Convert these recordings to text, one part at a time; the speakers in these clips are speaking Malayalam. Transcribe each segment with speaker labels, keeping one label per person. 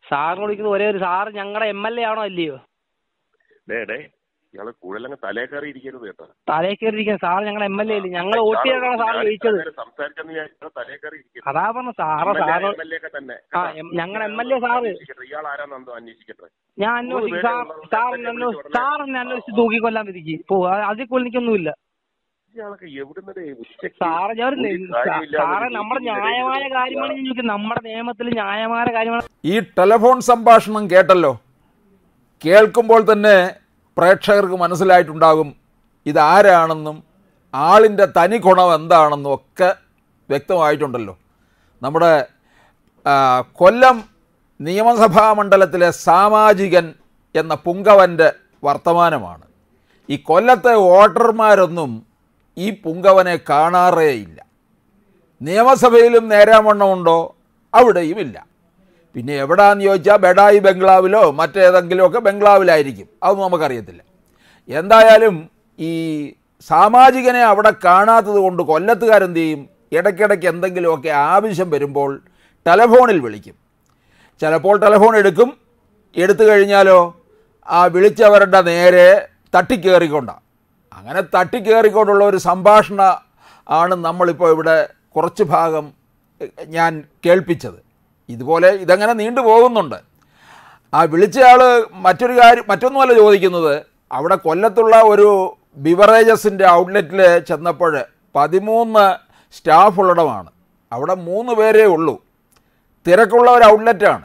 Speaker 1: സാറിന് വിളിക്കുന്നത് ഒരേ ഒരു സാറ് ഞങ്ങളുടെ എം എൽ എ ആണോ അല്ലയോ
Speaker 2: ഡേ ഡേ ഇയാള് കൂടുതലങ്ങ് തലേ കയറി ഇരിക്കരുത് കേട്ടോ
Speaker 1: തലേ കയറിയിരിക്കുന്നത് സാർ ഞങ്ങളുടെ എം എൽ എ അല്ലേ ഞങ്ങൾ വോട്ട് ചെയ്തിട്ടാണ് സാർ ജയിച്ചത്
Speaker 2: സംസാരിച്ചെന്ന് വിചാരിച്ചാൽ തലേ കയറി ഇരിക്കരുത്
Speaker 1: അതാ പറഞ്ഞ sir sir
Speaker 2: M L A ഒക്കെ തന്നെ
Speaker 1: ആ എം- ഞങ്ങളുടെ എം എൽ എ സാറ്
Speaker 2: അന്വേഷിക്കട്ടെ. ഇയാൾ ആരാന്നെന്തോ അന്വേഷിക്കട്ടെ
Speaker 1: ഞാൻ അന്വേഷിക്കും സാർ സാർ എന്നെ അന്വേഷിച്ച് സാർ എന്നെ അന്വേഷിച്ച് തൂക്കിക്കൊല്ലാൻ വിധിക്ക് പോ അതിൽ കൂടുതൽ എനിക്കൊന്നുമില്ല
Speaker 2: ഇയാളൊക്കെ എവിടുന്നേ ഉച്ചയ്ക്ക്
Speaker 1: സാറ് ഞാൻ ഒരു
Speaker 2: ഒരു കാര്യമില്ലാതെ
Speaker 1: സാറേ
Speaker 2: ഒരു
Speaker 1: നമ്മുടെ
Speaker 2: മീറ്റിംഗിനിടയിൽ
Speaker 1: ന്യായമായ
Speaker 2: ഒരു
Speaker 1: കാര്യമാണ് ഞാൻ ചോദിക്കുന്നത് നമ്മുടെ നിയമത്തിൽ ന്യായമായ കാര്യമാണ്
Speaker 3: ഈ ടെലഫോൺ സംഭാഷണം കേട്ടല്ലോ കേൾക്കുമ്പോൾ തന്നെ പ്രേക്ഷകർക്ക് മനസ്സിലായിട്ടുണ്ടാകും ഇതാരാണെന്നും ആളിൻ്റെ തനി ഗുണം എന്താണെന്നും ഒക്കെ വ്യക്തമായിട്ടുണ്ടല്ലോ നമ്മുടെ ആ, കൊല്ലം നിയമസഭാ മണ്ഡലത്തിലെ സാമാജികൻ എന്ന പുങ്കവൻ്റെ വർത്തമാനമാണ് ഈ കൊല്ലത്തെ വോട്ടർമാരൊന്നും ഈ പുങ്കവനെ കാണാറേയില്ല നിയമസഭയിലും നേരാവണ്ണമുണ്ടോ അവിടെയും ഇല്ല പിന്നെ എവിടാന്ന് ചോദിച്ചാൽ ബെഡായി ബംഗ്ലാവിലോ മറ്റേതെങ്കിലുമൊക്കെ ബംഗ്ലാവിലായിരിക്കും അതൊന്നും നമുക്കറിയത്തില്ല എന്തായാലും ഈ സാമാജികനെ അവിടെ കാണാത്തത് കൊണ്ട് കൊല്ലത്തുകാരെന്ത് ചെയ്യും ഇടയ്ക്കിടയ്ക്ക് എന്തെങ്കിലുമൊക്കെ ആവശ്യം വരുമ്പോൾ ടെലഫോണിൽ വിളിക്കും ചിലപ്പോൾ ടെലഫോൺ എടുക്കും എടുത്തു കഴിഞ്ഞാലോ ആ വിളിച്ചവരുടെ നേരെ തട്ടിക്കേറിക്കൊണ്ടാണ് അങ്ങനെ തട്ടിക്കേറിക്കൊണ്ടുള്ള ഒരു സംഭാഷണ ആണ് നമ്മളിപ്പോൾ ഇവിടെ കുറച്ച് ഭാഗം എ, ഞാൻ കേൾപ്പിച്ചത് ഇതുപോലെ ഇതങ്ങനെ നീണ്ടു പോകുന്നുണ്ട് ആ വിളിച്ചയാൾ മറ്റൊരു കാര്യം മറ്റൊന്നുമല്ല ചോദിക്കുന്നത് അവിടെ കൊല്ലത്തുള്ള ഒരു ബിവറേജസിൻ്റെ ഔട്ട്ലെറ്റിൽ ചെന്നപ്പോൾ പതിമൂന്ന് സ്റ്റാഫ് ഉള്ളിടമാണ് അവിടെ മൂന്ന് പേരേ ഉള്ളൂ തിരക്കുള്ള ഒരു ഔട്ട്ലെറ്റാണ്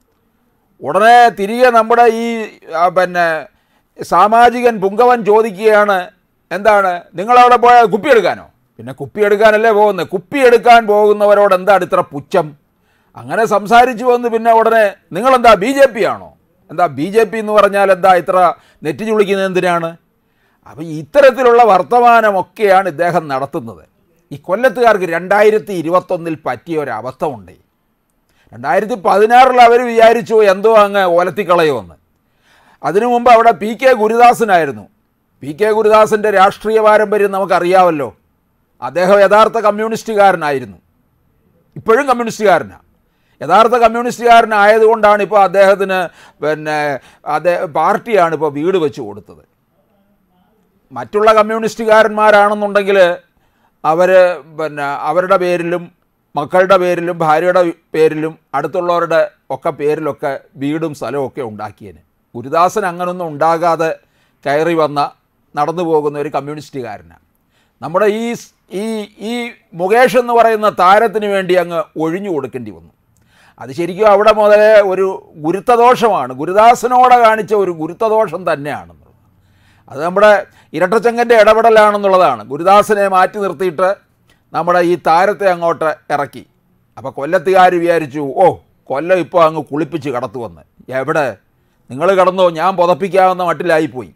Speaker 3: ഉടനെ തിരികെ നമ്മുടെ ഈ ആ, പിന്നെ സാമാജികൻ പുങ്കവൻ ചോദിക്കുകയാണ് എന്താണ് നിങ്ങളവിടെ പോയ കുപ്പി എടുക്കാനോ പിന്നെ കുപ്പി എടുക്കാനല്ലേ പോകുന്നത് കുപ്പി എടുക്കാൻ പോകുന്നവരോട് എന്താണ് ഇത്ര പുച്ഛം അങ്ങനെ സംസാരിച്ചു വന്ന് പിന്നെ ഉടനെ നിങ്ങളെന്താ ബി ജെ പി ആണോ എന്താ ബി ജെ പി എന്ന് പറഞ്ഞാൽ എന്താ ഇത്ര നെറ്റി ചുളിക്കുന്നത് എന്തിനാണ് അപ്പം ഇത്തരത്തിലുള്ള വർത്തമാനമൊക്കെയാണ് ഇദ്ദേഹം നടത്തുന്നത് ഈ കൊല്ലത്തുകാർക്ക് രണ്ടായിരത്തി ഇരുപത്തൊന്നിൽ പറ്റിയ ഒരവസ്ഥ ഉണ്ട് രണ്ടായിരത്തി പതിനാറിൽ അവർ വിചാരിച്ചു എന്തോ അങ്ങ് ഒലത്തിക്കളയുമെന്ന് അതിനു മുമ്പ് അവിടെ പി കെ ഗുരുദാസനായിരുന്നു പി കെ ഗുരുദാസൻ്റെ രാഷ്ട്രീയ പാരമ്പര്യം നമുക്കറിയാമല്ലോ അദ്ദേഹം യഥാർത്ഥ കമ്മ്യൂണിസ്റ്റുകാരനായിരുന്നു ഇപ്പോഴും കമ്മ്യൂണിസ്റ്റുകാരനാണ് യഥാർത്ഥ കമ്മ്യൂണിസ്റ്റുകാരനായതുകൊണ്ടാണ് ഇപ്പോൾ അദ്ദേഹത്തിന് പിന്നെ അദ്ദേഹം പാർട്ടിയാണ് ഇപ്പോൾ വീട് വെച്ച് കൊടുത്തത് മറ്റുള്ള കമ്മ്യൂണിസ്റ്റുകാരന്മാരാണെന്നുണ്ടെങ്കിൽ അവർ പിന്നെ അവരുടെ പേരിലും മക്കളുടെ പേരിലും ഭാര്യയുടെ പേരിലും അടുത്തുള്ളവരുടെ ഒക്കെ പേരിലൊക്കെ വീടും സ്ഥലവും ഒക്കെ ഉണ്ടാക്കിയേന് ഗുരുദാസൻ അങ്ങനൊന്നും ഉണ്ടാകാതെ കയറി വന്ന നടന്നു പോകുന്ന ഒരു കമ്മ്യൂണിസ്റ്റുകാരനാണ് നമ്മുടെ ഈ സ്- ഈ ഈ മുകേഷ് എന്ന് പറയുന്ന താരത്തിന് വേണ്ടി അങ്ങ് ഒഴിഞ്ഞു കൊടുക്കേണ്ടി വന്നു അത് ശരിക്കും അവിടെ മുതലേ ഒരു ഗുരുത്തദോഷമാണ് ഗുരുദാസനോടെ കാണിച്ച ഒരു ഗുരുത്തദോഷം തന്നെയാണെന്നുള്ളത് അത് നമ്മുടെ ഇരട്ടച്ചങ്കൻ്റെ ഇടപെടലാണെന്നുള്ളതാണ് ഗുരുദാസനെ മാറ്റി നിർത്തിയിട്ട് നമ്മുടെ ഈ താരത്തെ അങ്ങോട്ട് ഇറക്കി അപ്പോൾ കൊല്ലത്തുകാർ വിചാരിച്ചു ഓ കൊല്ലം ഇപ്പോൾ അങ്ങ് കുളിപ്പിച്ച് കടത്തുവന്ന് എവിടെ നിങ്ങൾ കടന്നോ ഞാൻ പുതപ്പിക്കാവുന്ന മട്ടിലായിപ്പോയി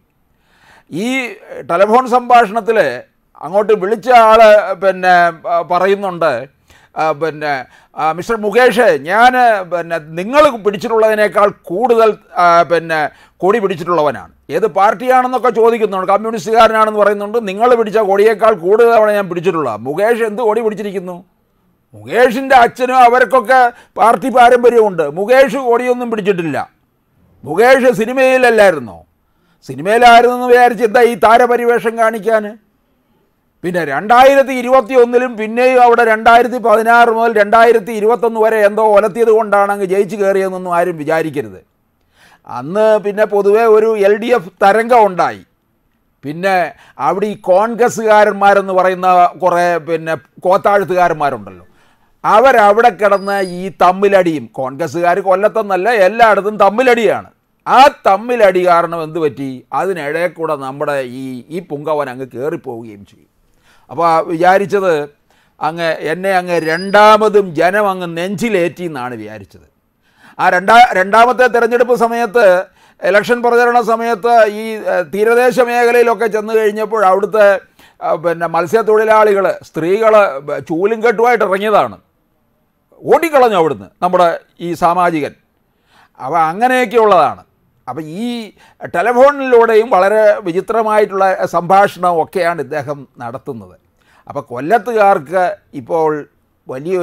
Speaker 3: ഈ ടെലിഫോൺ സംഭാഷണത്തിൽ അങ്ങോട്ട് വിളിച്ച ആൾ പിന്നെ ആ, പറയുന്നുണ്ട് ആ, പിന്നെ ആ, മിസ്റ്റർ മുകേഷ് ഞാൻ പിന്നെ നിങ്ങൾ പിടിച്ചിട്ടുള്ളതിനേക്കാൾ കൂടുതൽ ആ, പിന്നെ കൊടി പിടിച്ചിട്ടുള്ളവനാണ് ഏത് പാർട്ടിയാണെന്നൊക്കെ ചോദിക്കുന്നുണ്ട് കമ്മ്യൂണിസ്റ്റുകാരനാണെന്ന് പറയുന്നുണ്ട് നിങ്ങൾ പിടിച്ച കൊടിയേക്കാൾ കൂടുതൽ തവണ ഞാൻ പിടിച്ചിട്ടുള്ള മുകേഷ് എന്ത് കൊടി പിടിച്ചിരിക്കുന്നു മുകേഷിൻ്റെ അച്ഛനും അവർക്കൊക്കെ പാർട്ടി പാരമ്പര്യമുണ്ട് മുകേഷ് കൊടിയൊന്നും പിടിച്ചിട്ടില്ല മുകേഷ് സിനിമയിലല്ലായിരുന്നോ സിനിമയിലായിരുന്നെന്ന് വിചാരിച്ച് എന്താ ഈ താരപരിവേഷം കാണിക്കാൻ പിന്നെ രണ്ടായിരത്തി ഇരുപത്തി ഒന്നിലും പിന്നെയും അവിടെ രണ്ടായിരത്തി പതിനാറ് മുതൽ രണ്ടായിരത്തി ഇരുപത്തൊന്ന് വരെ എന്തോ ഒലത്തിയത് കൊണ്ടാണ് അങ്ങ് ജയിച്ചു കയറിയതെന്നൊന്നും ആരും വിചാരിക്കരുത് അന്ന് പിന്നെ പൊതുവെ ഒരു എൽ ഡി എഫ് തരംഗം ഉണ്ടായി പിന്നെ അവിടെ ഈ കോൺഗ്രസ്സുകാരന്മാരെന്ന് പറയുന്ന കുറേ പിന്നെ കോത്താഴ്ത്തുകാരന്മാരുണ്ടല്ലോ അവരവിടെ കിടന്ന് ഈ തമ്മിലടിയും കോൺഗ്രസ്സുകാർ കൊല്ലത്തെന്നല്ല എല്ലായിടത്തും തമ്മിലടിയാണ് ആ തമ്മിലടി കാരണം എന്ത് പറ്റി അതിനിടയിൽ കൂടെ നമ്മുടെ ഈ ഈ പുങ്കവൻ അങ്ങ് കയറിപ്പോവുകയും ചെയ്യും അപ്പോൾ വിചാരിച്ചത് അങ്ങ് എന്നെ അങ്ങ് രണ്ടാമതും ജനം അങ്ങ് നെഞ്ചിലേറ്റി എന്നാണ് വിചാരിച്ചത് ആ രണ്ടാ രണ്ടാമത്തെ തെരഞ്ഞെടുപ്പ് സമയത്ത് ഇലക്ഷൻ പ്രചരണ സമയത്ത് ഈ ഏഹ്, തീരദേശ മേഖലയിലൊക്കെ ചെന്ന് കഴിഞ്ഞപ്പോൾ അവിടുത്തെ ആ, പിന്നെ മത്സ്യത്തൊഴിലാളികൾ സ്ത്രീകൾ ചൂലും കെട്ടുമായിട്ട് ഇറങ്ങിയതാണ് ഓടിക്കളഞ്ഞു അവിടുന്ന് നമ്മുടെ ഈ സാമാജികൻ അപ്പോൾ അങ്ങനെയൊക്കെയുള്ളതാണ് അപ്പോൾ ഈ ടെലഫോണിലൂടെയും വളരെ വിചിത്രമായിട്ടുള്ള സംഭാഷണം ഒക്കെയാണ് ഇദ്ദേഹം നടത്തുന്നത് അപ്പോൾ കൊല്ലത്തുകാർക്ക് ഇപ്പോൾ വലിയൊരു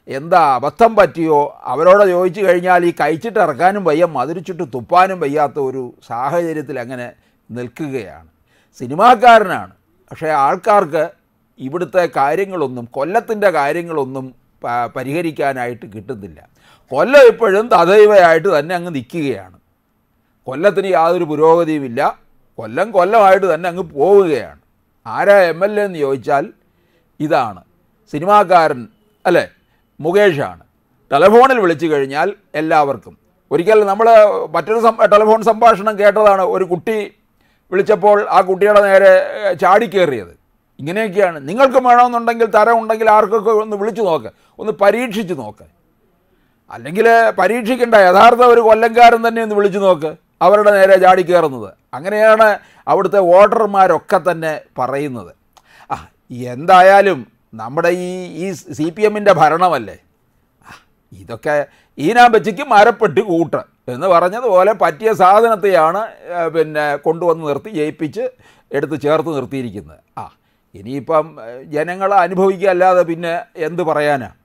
Speaker 3: എന്താ അബദ്ധം പറ്റിയോ അവരോട് ചോദിച്ചു കഴിഞ്ഞാൽ ഈ കഴിച്ചിട്ട് ഇറക്കാനും വയ്യ മധുരിച്ചിട്ട് തുപ്പാനും വയ്യാത്ത ഒരു സാഹചര്യത്തിൽ അങ്ങനെ നിൽക്കുകയാണ് സിനിമാക്കാരനാണ് പക്ഷേ ആൾക്കാർക്ക് ഇവിടുത്തെ കാര്യങ്ങളൊന്നും കൊല്ലത്തിൻ്റെ കാര്യങ്ങളൊന്നും പ- പരിഹരിക്കാനായിട്ട് കിട്ടുന്നില്ല കൊല്ലം ഇപ്പോഴും തദൈവയായിട്ട് തന്നെ അങ്ങ് നിൽക്കുകയാണ് കൊല്ലത്തിന് യാതൊരു പുരോഗതിയുമില്ല കൊല്ലം കൊല്ലമായിട്ട് തന്നെ അങ്ങ് പോവുകയാണ് ആരാ എം എൽ എ എന്ന് ചോദിച്ചാൽ ഇതാണ് സിനിമാക്കാരൻ അല്ലേ മുകേഷാണ് ടെലഫോണിൽ വിളിച്ചു കഴിഞ്ഞാൽ എല്ലാവർക്കും ഒരിക്കൽ നമ്മൾ മറ്റൊരു സം ടെലഫോൺ സംഭാഷണം കേട്ടതാണ് ഒരു കുട്ടി വിളിച്ചപ്പോൾ ആ കുട്ടിയുടെ നേരെ ഏഹ്, ചാടിക്കേറിയത് ഇങ്ങനെയൊക്കെയാണ് നിങ്ങൾക്ക് വേണമെന്നുണ്ടെങ്കിൽ തരം ഉണ്ടെങ്കിൽ ആർക്കൊക്കെ ഒന്ന് വിളിച്ചു നോക്ക് ഒന്ന് പരീക്ഷിച്ച് നോക്ക് അല്ലെങ്കിൽ പരീക്ഷിക്കേണ്ട യഥാർത്ഥ ഒരു കൊല്ലംകാരൻ തന്നെ ഒന്ന് വിളിച്ചു നോക്ക് അവരുടെ നേരെ ചാടി കയറുന്നത് അങ്ങനെയാണ് അവിടുത്തെ വോട്ടർമാരൊക്കെ തന്നെ പറയുന്നത് ആ എന്തായാലും നമ്മുടെ ഈ ഈ സി പി എമ്മിൻ്റെ ഭരണമല്ലേ ആ, ഇതൊക്കെ ഈനാമ്പച്ചിക്ക് മരപ്പെട്ടി കൂട്ട് എന്ന് പറഞ്ഞതുപോലെ പറ്റിയ സാധനത്തെയാണ് ഏ, പിന്നെ കൊണ്ടുവന്ന് നിർത്തി ജയിപ്പിച്ച് എടുത്ത് ചേർത്ത് നിർത്തിയിരിക്കുന്നത് ആ ഇനിയിപ്പം ജനങ്ങൾ അനുഭവിക്കുക അല്ലാതെ പിന്നെ എന്ത് പറയാനാണ്